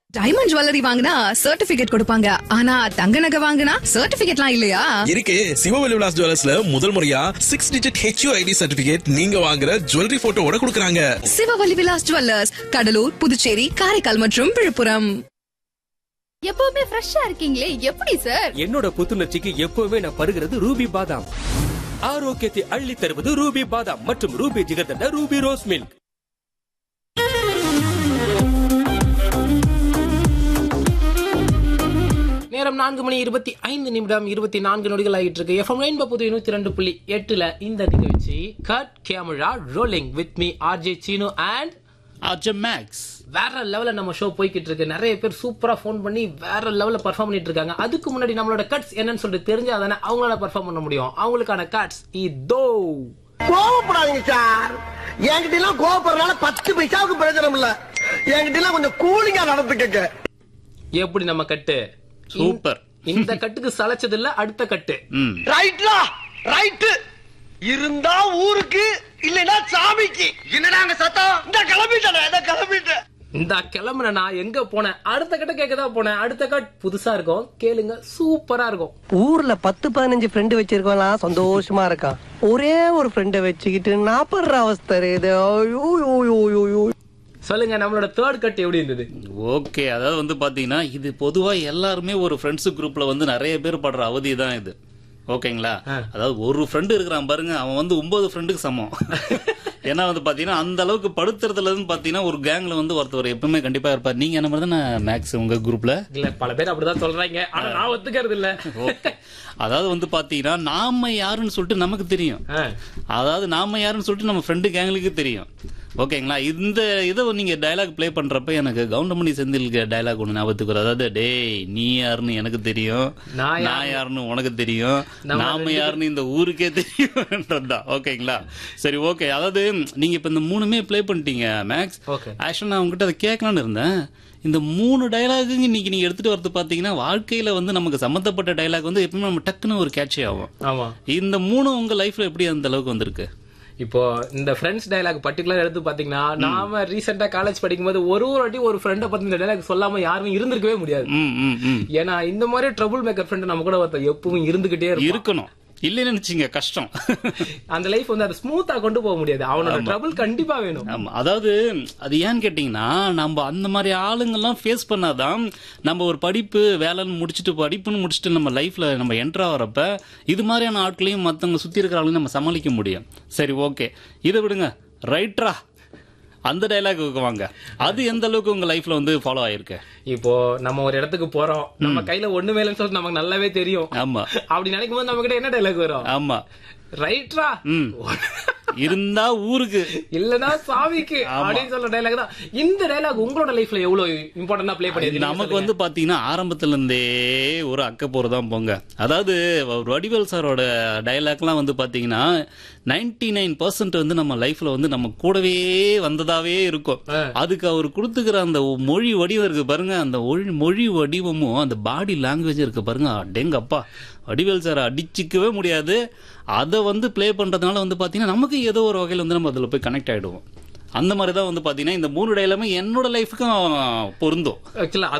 Diamond jewellery வாங்கினா certificate கொடுப்பாங்க ஆனா தங்க நகை வாங்கினா சர்டிபிகேட்லாம் இல்லையா இருக்கு சிவவெளி விலாஸ் ஜுவல்லர்ஸ்ல முதல் முறையா six digit HU ID certificate நீங்க வாங்குற ஜுவல்லரி போட்டோவோட கொடுக்கறாங்க சிவவல்லி விலாஸ் ஜுவல்லர்ஸ் கடலூர் புதுச்சேரி காரைக்கால் மற்றும் விழுப்புரம் எப்பவுமே ஃப்ரெஷ்ஷா இருக்கீங்களே எப்படி சார் என்னோட புத்துணர்ச்சிக்கு எப்பவுமே நான் பருகிறது ரூபி பாதாம் ஆரோக்கியத்தை அள்ளி தருவது ரூபி பாதாம் மற்றும் Ruby jigarthanda Ruby rose milk நேரம் நான்கு மணி இருபத்தி ஐந்து நிமிடம் இருபத்தி நான்கு நொடிகள் ஆகிட்டு இருக்கு எஃப்எம் ரெயின்போ புது நூத்தி ரெண்டு புள்ளி எட்டுல இந்த நிகழ்ச்சி cut camera rolling with me RJ Seenu and அஜம் மேக்ஸ் வேற லெவல்ல நம்ம ஷோ போய்கிட்டு இருக்கு நிறைய பேர் சூப்பரா ஃபோன் பண்ணி வேற லெவல்ல பர்ஃபார்ம் பண்ணிட்டு இருக்காங்க அதுக்கு முன்னாடி நம்மளோட கட்ஸ் என்னன்னு சொல்லிட்டு தெரிஞ்சா தானே அவங்களால பர்ஃபார்ம் பண்ண முடியும் அவங்களுக்கான கட்ஸ் இதோ கோவப்படாதீங்க சார் என்கிட்ட எல்லாம் கோவப்படுறதுனால பத்து பைசாவுக்கு பிரயோஜனம் இல்ல என்கிட்ட எல்லாம் கொஞ்சம் கூலிங்கா நடந்துக்கங்க எப்படி நம்ம கட்டு சூப்பர். இந்த கட்டுக்கு சளைச்சது இல்ல அடுத்த கட்டு ம் ரைட்லா ரைட்டு இருந்தா ஊருக்கு இல்லைன்னா சாமிக்கு என்னடா அங்க சத்தம் இந்த கிளம்பிட்டேன் இந்த கிளம்பிட்டேன் இந்த கிளம்புன நான் எங்க போனேன் அடுத்த கட்ட கேட்கதான் போனேன் அடுத்த கட் புதுசா இருக்கும் கேளுங்க சூப்பரா இருக்கும் ஊர்ல பத்து பதினஞ்சு ஃப்ரெண்டு வச்சிருக்கோம்லாம் சந்தோஷமா இருக்கான் ஒரே ஒரு ஃப்ரெண்டை வச்சுக்கிட்டு நாப்படுற அவஸ்தை இது ஐயோ, ஐயோ, ஐயோ, ஐயோ, ஐயோ. சொல்லுங்க நம்மளோட தேர்ட் கட் எப்படி இருந்தது ஓகே அதாவது வந்து பாத்தீங்கன்னா இது பொதுவா எல்லாருமே ஒரு ஃப்ரெண்ட்ஸ் குரூப்ல வந்து நிறைய பேர் படுற அவதி தான் இது ஓகேங்களா அதாவது ஒரு ஃப்ரெண்டு இருக்கிறான் பாருங்க அவன் வந்து ஒன்பது ஃப்ரெண்டுக்கு சமம் ஏன்னா வந்து பாத்தீங்கன்னா அந்த அளவுக்கு படுத்துறதுல இருந்து பாத்தீங்கன்னா ஒரு கேங்ல வந்து ஒருத்தர் எப்பவுமே கண்டிப்பா இருப்பார் நீங்க என்ன மாதிரி தானே மேக்ஸ் உங்க குரூப்ல இல்ல பல பேர் அப்படிதான் சொல்றாங்க ஆனா நான் ஒத்துக்கிறது இல்ல ஓகே அதாவது வந்து பாத்தீங்கன்னா நாம யாருன்னு சொல்லிட்டு நமக்கு தெரியும் ஆ. அதாவது நாம யாருன்னு சொல்லிட்டு நம்ம ஃப்ரெண்டு கேங்களுக்கு தெரியும் ஓகேங்களா இந்த இதை நீங்க டயலாக் ப்ளே பண்றப்ப எனக்கு கவுண்டமணி செந்தில் டயலாக் ஒண்ணு ஞாபகத்துக்கு வரும் அதாவது டேய் நீ யாருன்னு எனக்கு தெரியும் நான் யாரு- நான் யாருன்னு உனக்கு தெரியும் நம்ம நாம ரெண்டு யாருன்னு இந்த ஊருக்கே தெரியும்ன்றதுதான் ஓகேங்களா சரி ஓகே அதாவது நீங்க இப்ப இந்த மூணுமே ப்ளே பண்ணிட்டீங்க மேக்ஸ் Okay. ஆக்சுவலா நான் உங்ககிட்ட அதை கேட்கலான்னு இருந்தேன் இந்த மூணு டயலாகு இன்னைக்கு நீங்க எடுத்துட்டு வரது பாத்தீங்கன்னா வாழ்க்கையில வந்து நமக்கு சம்பந்தப்பட்ட டயலாக் வந்து எப்பவுமே நம்ம டக்குன்னு ஒரு கேட்சே ஆகும் ஆமா இந்த மூணு உங்க லைஃப்ல எப்படி அந்த அளவுக்கு வந்திருக்கு இப்போ இந்த ஃப்ரெண்ட்ஸ் டயலாக் பர்டிகுலர் எடுத்து பாத்தீங்கன்னா நாம ரீசெண்டா காலேஜ் படிக்கும்போது ஒரு ஒரு வாட்டி ஒரு ஃப்ரெண்ட பத்தி இந்த டயலாக் சொல்லாம யாருமே இருந்திருக்கவே முடியாது ம் ம் ம் ஏன்னா இந்த மாதிரி ட்ரபுள் மேக்கர் ஃப்ரெண்ட் நம்ம கூட ஒருத்தர் எப்பவும் இருந்துகிட்டே இருக்கும் இருக்கணும் இல்லைன்னு நினைச்சீங்க கஷ்டம் அந்த லைஃப் வந்து அது ஸ்மூத்தா கொண்டு போக முடியாது அவனோட ட்ரபுள் கண்டிப்பா வேணும் ஆமா அதாவது அது ஏன்னு கேட்டீங்கன்னா நம்ம அந்த மாதிரி ஆளுங்கெல்லாம் ஃபேஸ் பண்ணாதான் நம்ம ஒரு படிப்பு வேலைன்னு முடிச்சுட்டு படிப்புன்னு முடிச்சுட்டு நம்ம லைஃப்ல நம்ம என்ட்ரு ஆகிறப்ப இது மாதிரியான ஆட்களையும் மற்றவங்க சுத்தி இருக்கிற ஆளுங்களையும் நம்ம சமாளிக்க முடியும் சரி ஓகே இதை விடுங்க ரைட்ரா அந்த டைலாக்கு வாங்க அது எந்த அளவுக்கு உங்க லைஃப்ல வந்து ஃபாலோ ஆயிருக்கு இப்போ நம்ம ஒரு இடத்துக்கு போறோம் நம்ம கையில ஒண்ணுமே இல்லைன்னு சொல்லிட்டு நமக்கு நல்லாவே தெரியும் ஆமா அப்படி நினைக்கும் போது நம்ம கிட்ட என்ன டைலாக் வரும் ஆமா ரைட்ரா ம் இருந்தா ஊருக்கு இல்லனா சாமிக்கு அப்படின்னு சொல்ற டைலாக் தான் இந்த டைலாக் உங்களோட லைஃப்ல எவ்வளவு இம்பார்ட்டன்டா ப்ளே இது பண்ணி நமக்கு வந்து பாத்தீங்கன்னா ஆரம்பத்துல இருந்தே ஒரு அக்க போறதான் போங்க அதாவது ஒரு வடிவேல் சாரோட டயலாக்லாம் வந்து பாத்தீங்கன்னா நைன்டி நைன் வந்து நம்ம லைஃப்ல வந்து நம்ம கூடவே வந்ததாவே இருக்கும் அதுக்கு அவர் கொடுத்துக்கிற அந்த மொழி வடிவம் இருக்கு பாருங்க அந்த ஒழி- மொழி வடிவமும் அந்த பாடி லாங்குவேஜ் இருக்கு பாருங்க அடேங்கப்பா வடிவேல் சார் அடிச்சிக்கவே முடியாது அதை வந்து ப்ளே பண்றதுனால வந்து பாத்தீங்கன்னா நமக்கு ஏதோ ஒரு வகையில் வந்து நம்ம அதுல போய் கனெக்ட் ஆயிடுவோம் அந்த மாதிரி தான் வந்து பாத்தீங்கன்னா இந்த மூணு டைலாமே என்னோட லைஃபுக்கும் பொருந்தும் ஆக்சுவலா